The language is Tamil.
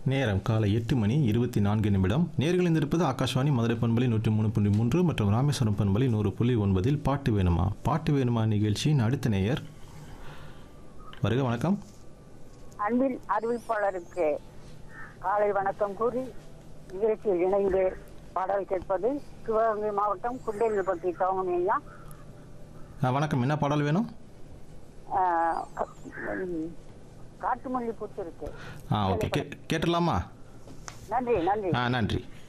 நேரம் காலை எட்டு மணி இருபத்தி நான்கு நிமிடம் நேர்கள் இருந்திருப்பது ஆகாஷ்வாணி மதுரை பண்பலை நூற்றி மூணு புள்ளி மூன்று மற்றும் ராமேஸ்வரம் பண்பலை நூறு புள்ளி ஒன்பதில் பாட்டு வேணுமா பாட்டு வேணுமா நிகழ்ச்சியின் அடுத்த நேயர் வருக வணக்கம் அன்பில் அறிவிப்பாளருக்கு காலை வணக்கம் கூறி நிகழ்ச்சியில் இணைந்து பாடல் கேட்பது சிவகங்கை மாவட்டம் குண்டேல்பட்டி தவமணி ஐயா ஆ, வணக்கம் என்ன பாடல் வேணும் ஆஹ், உம், காட்டுமல்லி பூத்து இருக்கு ஆ ஓகே கே கேட்டுடலாமா நன்றி நன்றி ஆ நன்றி